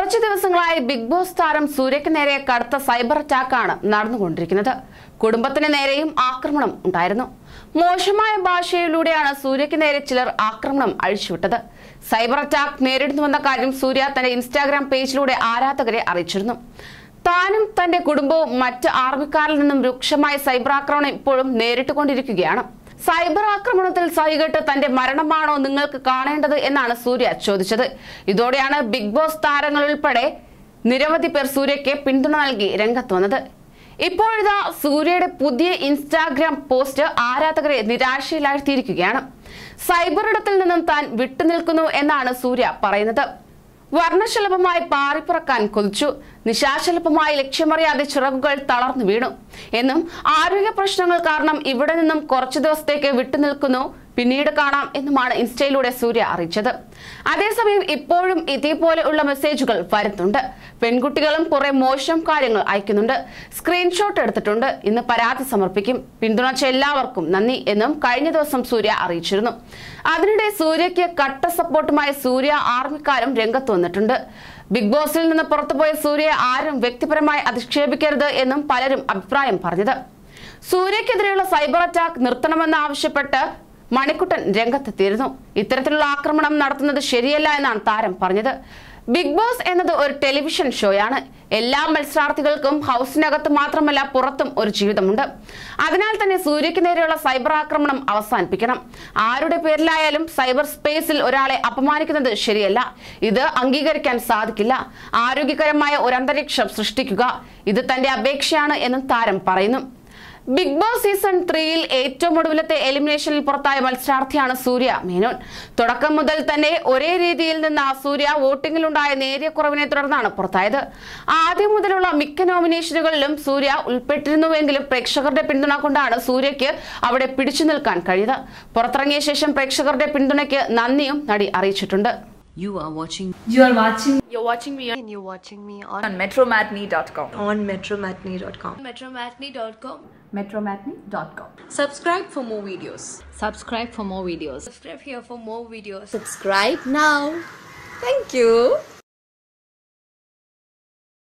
കുറച്ചു ദിവസങ്ങളായി big boss താരം സൂര്യയ്ക്ക് നേരെ കടുത്ത സൈബർ അറ്റാക്കാണ് നടന്നുകൊണ്ടിരിക്കുന്നത് കുടുംബത്തിന് നേരെയും ആക്രമണം ഉണ്ടായിരുന്നു മോശമായ ഭാഷയിലൂടെയാണ് സൂര്യയ്ക്ക് നേരെ ചിലർ ആക്രമണം അഴിച്ചുവിട്ടത് സൈബർ അറ്റാക്ക് നേരിടുന്നുവെന്ന കാര്യം സൂര്യ തന്റെ ഇൻസ്റ്റാഗ്രാം പേജിലൂടെ ആരാധകരെ അറിയിച്ചിരുന്നു താനും തന്റെ കുടുംബവും മറ്റ് ആർമിക്കാരിൽ നിന്നും രൂക്ഷമായ സൈബർ ആക്രമണം ഇപ്പോഴും നേരിട്ടുകൊണ്ടിരിക്കുകയാണ് സൈബർ ആക്രമണത്തിൽ സഹികെട്ട് തന്റെ മരണമാണോ നിങ്ങൾക്ക് കാണേണ്ടത് എന്നാണ് സൂര്യ ചോദിച്ചത് ഇതോടെയാണ് ബിഗ് ബോസ് താരങ്ങൾ ഉൾപ്പെടെ നിരവധി പേർ സൂര്യയ്ക്ക് പിന്തുണ നൽകി രംഗത്ത് വന്നത് ഇപ്പോഴിതാ സൂര്യയുടെ പുതിയ ഇൻസ്റ്റാഗ്രാം പോസ്റ്റ് ആരാധകരെ നിരാശയിലാഴ്ത്തിയിരിക്കുകയാണ് സൈബർ ഇടത്തിൽ നിന്നും താൻ വിട്ടുനിൽക്കുന്നു എന്നാണ് സൂര്യ പറയുന്നത് വർണ്ണശലഭമായി പാറിപ്പറക്കാൻ കൊതിച്ചു നിശാശലഭമായി ലക്ഷ്യമറിയാതെ ചിറകുകൾ തളർന്നു വീണു എന്നും ആരോഗ്യ പ്രശ്നങ്ങൾ കാരണം ഇവിടെ നിന്നും കുറച്ചു ദിവസത്തേക്ക് വിട്ടുനിൽക്കുന്നു പിന്നീട് കാണാം എന്നുമാണ് ഇൻസ്റ്റയിലൂടെ സൂര്യ അറിയിച്ചത് അതേസമയം ഇപ്പോഴും ഇതേപോലെ ഉള്ള മെസ്സേജുകൾ വരുന്നുണ്ട് പെൺകുട്ടികളും കുറെ മോശം കാര്യങ്ങൾ അയക്കുന്നുണ്ട് സ്ക്രീൻഷോട്ട് എടുത്തിട്ടുണ്ട് ഇന്ന് പരാതി സമർപ്പിക്കും പിന്തുണച്ച എല്ലാവർക്കും നന്ദി എന്നും കഴിഞ്ഞ ദിവസം സൂര്യ അറിയിച്ചിരുന്നു അതിനിടെ സൂര്യയ്ക്ക് കട്ട സപ്പോർട്ടുമായി സൂര്യ ആർമിക്കാരും രംഗത്ത് വന്നിട്ടുണ്ട് ബിഗ് ബോസിൽ നിന്ന് പുറത്തുപോയ സൂര്യയെ ആരും വ്യക്തിപരമായി അധിക്ഷേപിക്കരുത് എന്നും പലരും അഭിപ്രായം പറഞ്ഞത് സൂര്യക്കെതിരെയുള്ള സൈബർ അറ്റാക്ക് നിർത്തണമെന്ന് ആവശ്യപ്പെട്ട് മണിക്കുട്ടൻ രംഗത്തെത്തിയിരുന്നു ഇത്തരത്തിലുള്ള ആക്രമണം നടത്തുന്നത് ശരിയല്ല എന്നാണ് താരം പറഞ്ഞത് ബിഗ് ബോസ് എന്നത് ഒരു ടെലിവിഷൻ ഷോയാണ് എല്ലാ മത്സരാർത്ഥികൾക്കും ഹൗസിനകത്ത് മാത്രമല്ല പുറത്തും ഒരു ജീവിതമുണ്ട് അതിനാൽ തന്നെ സൂര്യയ്ക്ക് നേരെയുള്ള സൈബർ ആക്രമണം അവസാനിപ്പിക്കണം ആരുടെ പേരിലായാലും സൈബർ സ്പേസിൽ ഒരാളെ അപമാനിക്കുന്നത് ശരിയല്ല ഇത് അംഗീകരിക്കാൻ സാധിക്കില്ല ആരോഗ്യകരമായ ഒരു അന്തരീക്ഷം സൃഷ്ടിക്കുക ഇത് തന്റെ അപേക്ഷയാണ് എന്നും താരം പറയുന്നു ബിഗ് ബോസ് സീസൺ ത്രീയിൽ ഏറ്റവും ഒടുവിലത്തെ എലിമിനേഷനിൽ പുറത്തായ മത്സരാർത്ഥിയാണ് സൂര്യ മേനോൻ തുടക്കം മുതൽ തന്നെ ഒരേ രീതിയിൽ നിന്ന് സൂര്യ വോട്ടിംഗിലുണ്ടായ നേരിയ കുറവിനെ തുടർന്നാണ് പുറത്തായത് ആദ്യം മുതലുള്ള മിക്ക നോമിനേഷനുകളിലും സൂര്യ ഉൾപ്പെട്ടിരുന്നുവെങ്കിലും പ്രേക്ഷകരുടെ പിന്തുണ കൊണ്ടാണ് സൂര്യയ്ക്ക് അവിടെ പിടിച്ചു നിൽക്കാൻ കഴിയത് പുറത്തിറങ്ങിയ ശേഷം പ്രേക്ഷകരുടെ പിന്തുണയ്ക്ക് നന്ദിയും നടി അറിയിച്ചിട്ടുണ്ട് You are watching You are watching You're watching me on, and you're watching me on, on metromatney.com. on metromatney.com. Metromatney.com. metromatney.com. Subscribe for more videos. subscribe for more videos. Subscribe here for more videos. Subscribe now. Thank you.